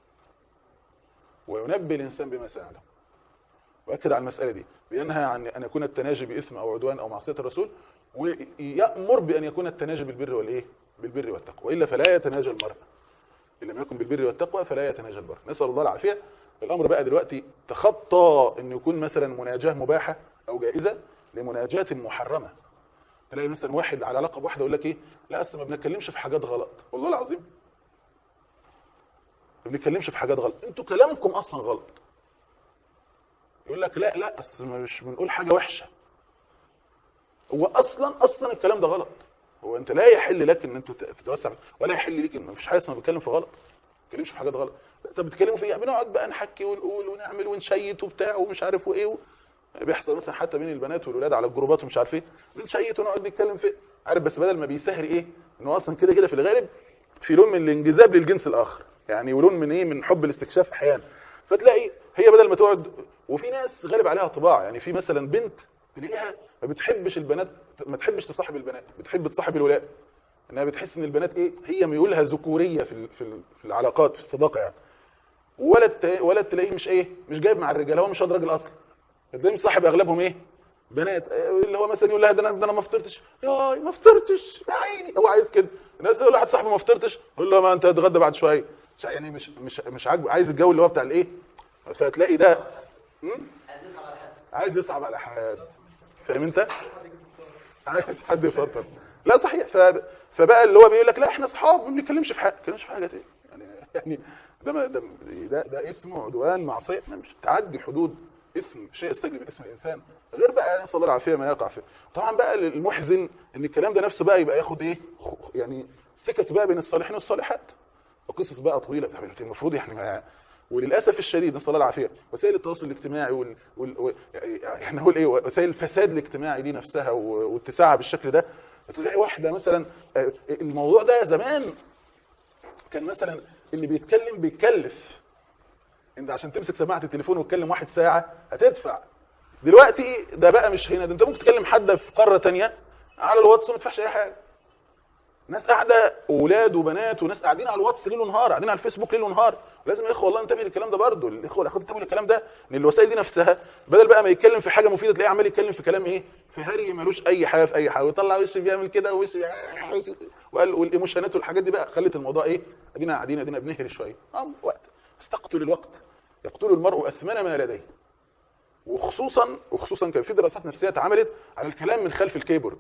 Speaker 2: وينبي الانسان بما سيعلم واكد على المساله دي بينهى عن ان يكون التناجي باثم او عدوان او معصيه الرسول ويامر بان يكون التناجي بالبر والايه بالبر والتقوى والا فلا يتناجى المرء ان لم يكن بالبر والتقوى فلا يتناجى البر نسال الله العافيه الامر بقى دلوقتي تخطى ان يكون مثلا مناجاه مباحه او جائزه لمناجاه محرمه تلاقي مثلا واحد على لقب واحده يقول لك ايه لا اصل ما بنتكلمش في حاجات غلط والله العظيم ما بنتكلمش في حاجات غلط انتوا كلامكم اصلا غلط يقول لك لا لا اصل مش بنقول حاجه وحشه هو اصلا اصلا الكلام ده غلط هو انت لا يحل لك ان انت تتوسع ولا يحل لك ان مفيش حاجه اسمها بتكلم في غلط ما بتكلمش في حاجات غلط طب بتتكلموا في ايه بنقعد بقى نحكي ونقول ونعمل ونشيت وبتاع ومش عارف وايه و... بيحصل مثلا حتى بين البنات والولاد على الجروبات ومش عارف ايه بنشيت ونقعد نتكلم في عارف بس بدل ما بيسهر ايه انه اصلا كده كده في الغالب في لون من الانجذاب للجنس الاخر يعني ولون من ايه من حب الاستكشاف احيانا فتلاقي هي بدل ما تقعد وفي ناس غالب عليها طباع يعني في مثلا بنت تلاقيها ما بتحبش البنات ما تحبش تصاحب البنات بتحب تصاحب الولاد انها بتحس ان البنات ايه هي ميولها ذكوريه في ال- في ال- في العلاقات في الصداقه يعني ولد ت- ولد تلاقيه مش ايه مش جايب مع الرجاله هو مش هاد راجل اصلا تلاقيه مصاحب اغلبهم ايه بنات آه، اللي هو مثلا يقول لها ده انا ده انا ما فطرتش يا ما فطرتش يا عيني هو عايز كده الناس تقول لواحد صاحبه ما فطرتش يقول له ما انت هتتغدى بعد شويه مش- يعني مش مش مش عاجبه عايز الجو اللي هو بتاع الايه فتلاقي ده عايز يصعب على حد فاهم انت؟ عايز حد يفطر لا صحيح ف... فبقى اللي هو بيقول لك لا احنا اصحاب ما بنتكلمش في حاجه ما بنتكلمش في حاجه ايه يعني يعني ده ما ده ده, ده اسمه عدوان معصيه ما مش تعدي حدود اسم شيء يستجلب اسم الانسان غير بقى نسال الله العافيه ما يقع فيه طبعا بقى المحزن ان الكلام ده نفسه بقى يبقى ياخد ايه خ- يعني سكك بقى بين الصالحين والصالحات وقصص بقى طويله المفروض يعني ما وللاسف الشديد نسال الله العافيه وسائل التواصل الاجتماعي وال... وال... و... احنا نقول ايه وسائل الفساد الاجتماعي دي نفسها و... واتساعها بالشكل ده تلاقي واحده مثلا آه، الموضوع ده زمان كان مثلا اللي بيتكلم بيتكلف انت عشان تمسك سماعه التليفون وتكلم واحد ساعه هتدفع دلوقتي ده بقى مش هنا ده انت ممكن تكلم حد في قاره تانية على الواتس وما تدفعش اي حاجه ناس قاعده اولاد وبنات وناس قاعدين على الواتس ليل ونهار قاعدين على الفيسبوك ليل ونهار لازم يا اخوه والله انتبه للكلام ده برضه الاخوه والاخوات انتبهوا للكلام ده ان الوسائل دي نفسها بدل بقى ما يتكلم في حاجه مفيده تلاقيه عمال يتكلم في كلام ايه في هري ملوش اي حاجه في اي حاجه ويطلع وش بيعمل كده وش وقال والايموشنات والحاجات دي بقى خلت الموضوع ايه ادينا قاعدين ادينا بنهري شويه اه وقت بس تقتل الوقت يقتل المرء اثمن ما لديه وخصوصا وخصوصا كان في دراسات نفسيه اتعملت على الكلام من خلف الكيبورد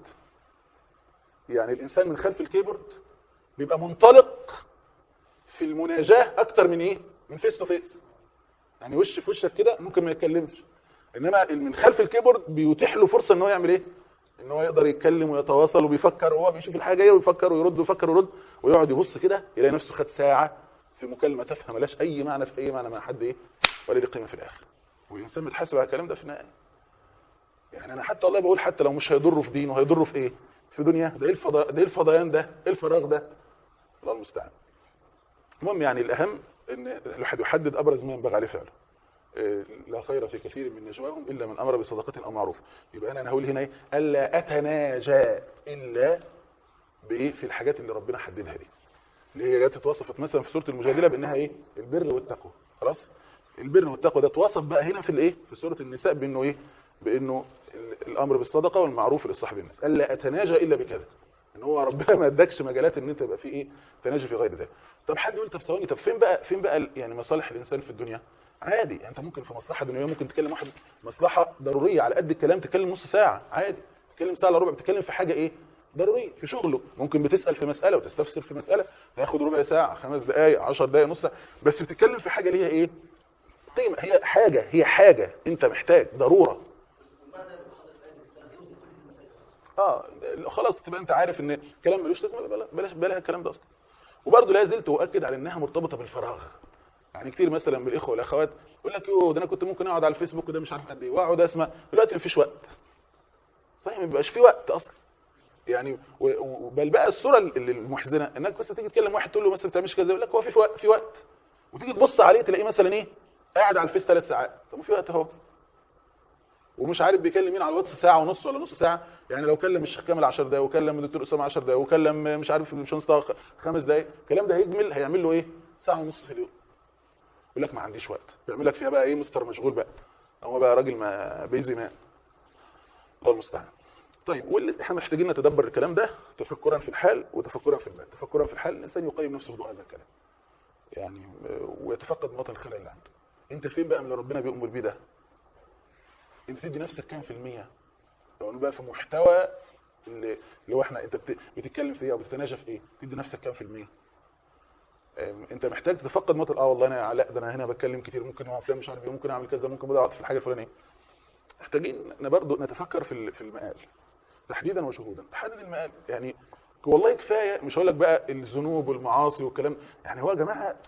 Speaker 2: يعني الانسان من خلف الكيبورد بيبقى منطلق في المناجاه اكتر من ايه من فيس تو فيس يعني وش في وشك كده ممكن ما يتكلمش انما من خلف الكيبورد بيتيح له فرصه ان هو يعمل ايه ان هو يقدر يتكلم ويتواصل وبيفكر وهو بيشوف الحاجه جايه ويفكر ويرد ويفكر ويرد ويقعد يبص كده يلاقي نفسه خد ساعه في مكالمه تافهه ملهاش اي معنى في اي معنى مع حد ايه ولا ليه قيمه في الاخر والانسان بيتحاسب على الكلام ده في النهايه يعني انا حتى والله بقول حتى لو مش هيضره في دينه هيضره في ايه في دنيا ده ايه الفضاء ده ايه الفضيان ده ايه الفراغ ده الله المستعان المهم يعني الاهم ان الواحد يحدد ابرز ما ينبغي عليه فعله إيه، لا خير في كثير من نجواهم الا من امر بصدقه او معروف يبقى انا هقول هنا ايه الا اتناجى الا بايه في الحاجات اللي ربنا حددها دي اللي هي جت اتوصفت مثلا في سوره المجادله بانها ايه البر والتقوى خلاص البر والتقوى ده اتوصف بقى هنا في الايه في سوره النساء بانه ايه بانه ال- الامر بالصدقه والمعروف لاصحاب الناس الا اتناجى الا بكذا ان هو ربنا ما ادكش مجالات ان انت يبقى في ايه تناجي في غير ذلك طب حد يقول طب ثواني طب فين بقى فين بقى ال- يعني مصالح الانسان في الدنيا عادي انت ممكن في مصلحه دنيويه ممكن تكلم واحد مصلحه ضروريه على قد الكلام تتكلم نص ساعه عادي تتكلم ساعه الا ربع بتتكلم في حاجه ايه ضروريه في شغله ممكن بتسال في مساله وتستفسر في مساله تاخد ربع ساعه خمس دقائق 10 دقائق نص ساعه بس بتتكلم في حاجه ليها ايه قيمه هي حاجه هي حاجه انت محتاج ضروره اه خلاص تبقى انت عارف ان الكلام ملوش لازمه بلا- بلاش بلاش الكلام ده اصلا وبرضه لا زلت اؤكد على انها مرتبطه بالفراغ يعني كتير مثلا من الاخوه والاخوات يقول لك يوه ده انا كنت ممكن اقعد على الفيسبوك ده مش عارف قد ايه واقعد اسمع دلوقتي مفيش وقت صحيح ما بيبقاش في وقت اصلا يعني و- و- بل بقى الصوره اللي المحزنه انك بس تيجي تكلم واحد تقول له مثلا ما بتعملش كذا يقول لك هو في في وقت في وقت وتيجي تبص عليه تلاقيه مثلا ايه قاعد على الفيس ثلاث ساعات طب ما في وقت اهو ومش عارف بيكلم مين على الواتس ساعه ونص ولا نص ساعه يعني لو كلم الشيخ كامل 10 دقايق وكلم الدكتور اسامه 10 دقايق وكلم مش عارف الباشمهندس طه خمس دقايق الكلام ده هيجمل هيعمل له ايه ساعه ونص في اليوم يقول لك ما عنديش وقت بيعمل لك فيها بقى ايه مستر مشغول بقى هو بقى راجل ما بيزي مان الله المستعان طيب واللي احنا محتاجين نتدبر الكلام ده تفكرا في الحال وتفكرا في المال تفكرا في الحال الانسان يقيم نفسه بضوء هذا الكلام يعني آه، ويتفقد مواطن الخلل اللي عنده انت فين بقى من اللي ربنا بيأمر بيه ده انت تدي نفسك كام في المية لو انا بقى في محتوى اللي اللي هو احنا انت بت- بتتكلم في ايه او بتتناجى في ايه تدي نفسك كام في المية ام، انت محتاج تتفقد مطر اه والله انا لا ده انا هنا بتكلم كتير ممكن مع فلان مش عارف ايه ممكن اعمل كذا ممكن بضيع وقت في الحاجه الفلانيه محتاجين ان برضه نتفكر في ال- في المقال تحديدا وشهودا تحدد المقال يعني والله كفايه مش هقول لك بقى الذنوب والمعاصي والكلام يعني هو يا جماعه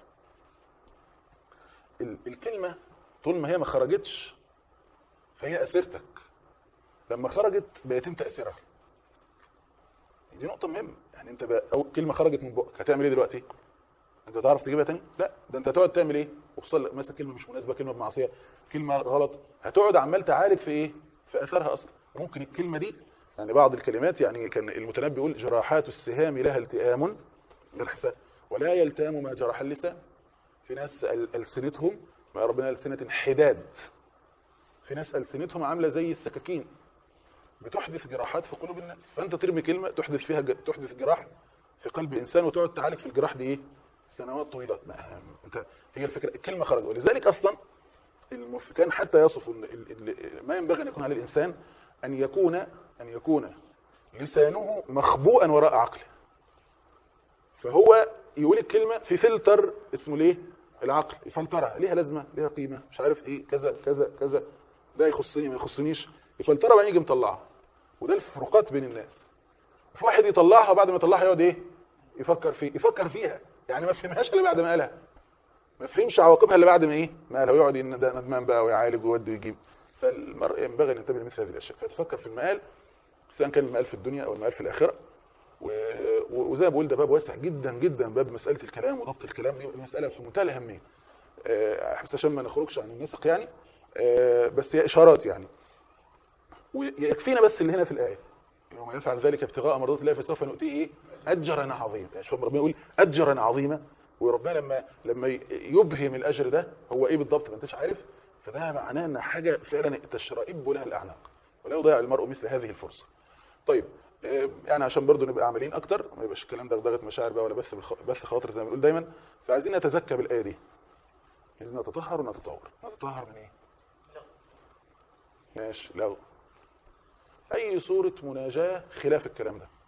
Speaker 2: ال- الكلمه طول ما هي ما خرجتش فهي اسيرتك لما خرجت بقيت انت اسيرها دي نقطه مهمه يعني انت بقى أو كلمه خرجت من بقك هتعمل ايه دلوقتي انت تعرف تجيبها تاني لا ده انت هتقعد تعمل ايه وخصوصا لو مثلا كلمه مش مناسبه كلمه بمعصيه كلمه غلط هتقعد عمال تعالج في ايه في اثرها اصلا ممكن الكلمه دي يعني بعض الكلمات يعني كان المتنبي يقول جراحات السهام لها التئام بالحساب ولا يلتام ما جرح اللسان في ناس ال- السنتهم ما ربنا السنه حداد في ناس السنتهم عامله زي السكاكين بتحدث جراحات في قلوب الناس فانت ترمي كلمه تحدث فيها ج... تحدث جراح في قلب انسان وتقعد تعالج في الجراح دي ايه سنوات طويله ما انت هي الفكره الكلمه خرجت ولذلك اصلا المف... كان حتى يصف إن ال... ال... ما ينبغي ان يكون على الانسان ان يكون ان يكون لسانه مخبوءا وراء عقله فهو يقول الكلمه في فلتر اسمه ليه العقل يفلترها ليها لازمه ليها قيمه مش عارف ايه كذا كذا كذا ده يخصني ما يخصنيش يفلترها بعدين يجي مطلعها وده الفروقات بين الناس في واحد يطلعها وبعد ما يطلعها يقعد ايه يفكر فيه يفكر فيها يعني ما فهمهاش الا بعد ما قالها ما فهمش عواقبها الا بعد ما ايه ما لو يقعد ان ده ندمان بقى ويعالج ويودي ويجيب فالمرء ينبغي ان ينتبه لمثل هذه الاشياء فيتفكر في المآل سواء كان المآل في الدنيا او المآل في الاخره و- و- وزي ما بقول ده باب واسع جدا جدا باب مساله الكلام وضبط الكلام دي مساله في منتهى الاهميه آه، بس عشان ما نخرجش عن النسق يعني آه، بس هي اشارات يعني ويكفينا بس اللي هنا في الايه ومن يفعل ذلك ابتغاء مرضات الله فسوف نؤتيه ايه؟ اجرا عظيما يعني شوف ربنا يقول اجرا عظيما وربنا لما لما يبهم الاجر ده هو ايه بالضبط ما انتش عارف فده معناه ان حاجه فعلا تشرئب لها الاعناق ولا يضيع المرء مثل هذه الفرصه. طيب آه، يعني عشان برضو نبقى عاملين اكتر ما يبقاش الكلام دغدغه مشاعر بقى ولا بث بالخ- بث خواطر زي ما بنقول دايما فعايزين نتزكى بالايه دي. عايزين نتطهر ونتطور. نتطهر من ايه؟ ماشي لغو اي صوره مناجاه خلاف الكلام ده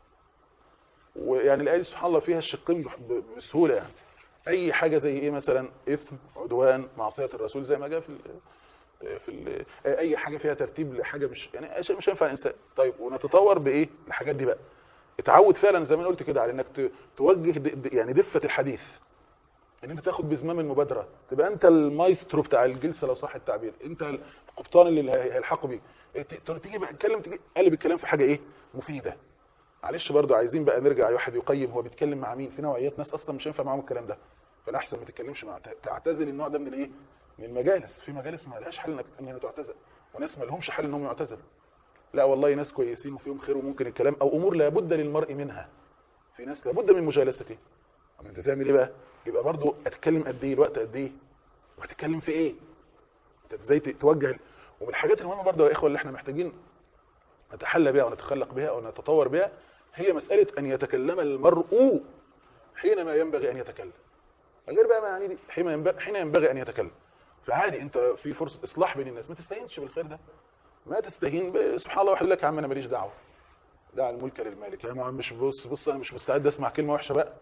Speaker 2: ويعني الايه دي سبحان الله فيها الشقين بح- ب- بسهوله يعني اي حاجه زي ايه مثلا اثم عدوان معصيه الرسول زي ما جاء في ال في ال اي حاجه فيها ترتيب لحاجه مش يعني اشياء مش هينفع الانسان طيب ونتطور بايه الحاجات دي بقى اتعود فعلا زي ما انا قلت كده على انك ت- توجه د- د- يعني دفه الحديث ان انت تاخد بزمام المبادره تبقى انت المايسترو بتاع الجلسه لو صح التعبير انت القبطان اللي هي- هيلحقوا بيك ت- تيجي بقى تتكلم تيجي قلب الكلام في حاجه ايه مفيده معلش برضو عايزين بقى نرجع واحد يقيم هو بيتكلم مع مين في نوعيات ناس اصلا مش هينفع معاهم الكلام ده فالاحسن ما تتكلمش مع ت- تعتزل النوع ده من الايه من المجالس في مجالس ما لهاش حل انك انها تعتزل وناس ما لهمش حل انهم يعتزلوا لا والله ناس كويسين وفيهم خير وممكن الكلام او امور لابد للمرء منها في ناس لابد من مجالسته طب انت تعمل ايه بقى يبقى برضو اتكلم قد ايه الوقت قد ايه وهتتكلم في ايه انت ازاي ت- توجه ومن الحاجات المهمه برضو يا اخوه اللي احنا محتاجين نتحلى بها ونتخلق بها او نتطور بها هي مساله ان يتكلم المرء حينما ينبغي ان يتكلم غير بقى معاني دي حين ينبغي حين ينبغي ان يتكلم فعادي انت في فرصه اصلاح بين الناس ما تستهينش بالخير ده ما تستهين ب- سبحان الله واحد يقول لك يا عم انا ماليش دعوه دع الملك للمالك يا عم مش بص بص انا مش مستعد اسمع كلمه وحشه بقى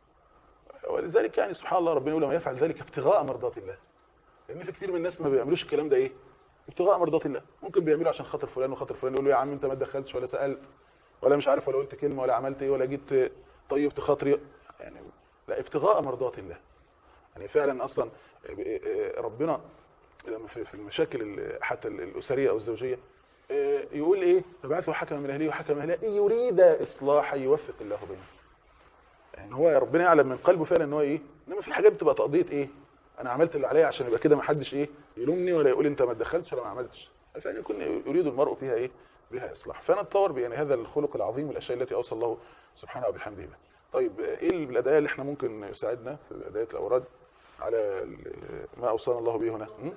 Speaker 2: ولذلك يعني سبحان الله ربنا يقول وما يفعل ذلك ابتغاء مرضات الله لان في كتير من الناس ما بيعملوش الكلام ده ايه ابتغاء مرضات الله ممكن بيعملوا عشان خاطر فلان وخاطر فلان يقول له يا عم انت ما دخلتش ولا سالت ولا مش عارف ولا قلت كلمه ولا عملت ايه ولا جيت طيبت خاطري يعني لا ابتغاء مرضات الله يعني فعلا اصلا ربنا لما في في المشاكل ال- حتى الاسريه او الزوجيه آه، يقول ايه فبعثوا حكما من اهله وحكما من اهلها ان يريد اصلاحا يوفق الله بينهم يعني هو ربنا يعلم من قلبه فعلا ان هو ايه انما في حاجات بتبقى تقضيه ايه انا عملت اللي عليا عشان يبقى كده ما حدش ايه يلومني ولا يقول انت ما تدخلتش ولا ما عملتش فعلا يكون يريد المرء فيها ايه بها اصلاح فنتطور يعني هذا الخلق العظيم والاشياء التي اوصى الله سبحانه وبحمده بها طيب آه، ايه الادعيه اللي احنا ممكن يساعدنا في ادعيه الاوراد على ال- ما اوصانا الله به هنا م?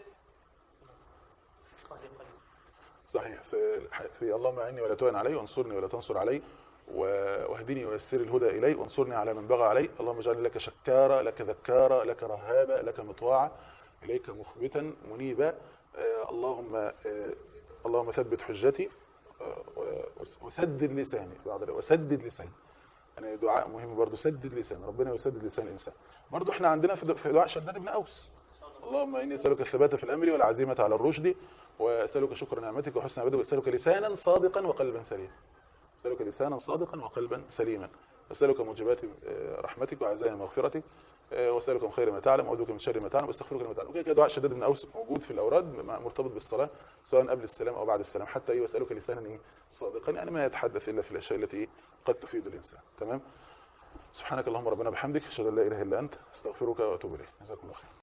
Speaker 2: صحيح في في اللهم اعني ولا تعن علي وانصرني ولا تنصر علي و- واهدني ويسر الهدى الي وانصرني على من بغى علي اللهم اجعلني لك شكارا لك ذكارا لك رهابا لك مطواعا اليك مخبتا منيبا آه، اللهم آه، اللهم ثبت حجتي آه، و- وسدد لساني بعض الروايات، وسدد لساني يعني دعاء مهم برضه سدد لسان ربنا يسدد لسان الانسان برضه احنا عندنا في في دعاء شداد بن اوس اللهم اني اسالك الثبات في الامر والعزيمه على الرشد واسالك شكر نعمتك وحسن عبادتك واسالك لسانا صادقا وقلبا سليما اسالك لسانا صادقا وقلبا سليما اسالك موجبات آه، رحمتك وعزائم مغفرتك آه، واسالك من خير ما تعلم واعوذ بك من شر ما تعلم واستغفرك لما تعلم وكده كده دعاء شداد بن اوس موجود في الاوراد مع- مرتبط بالصلاه سواء قبل السلام او بعد السلام حتى ايه واسالك لسانا ايه صادقا يعني ما يتحدث الا في الاشياء التي إيه؟ قد تفيد الانسان تمام سبحانك اللهم ربنا بحمدك اشهد ان لا اله الا انت استغفرك واتوب اليك جزاكم الله خير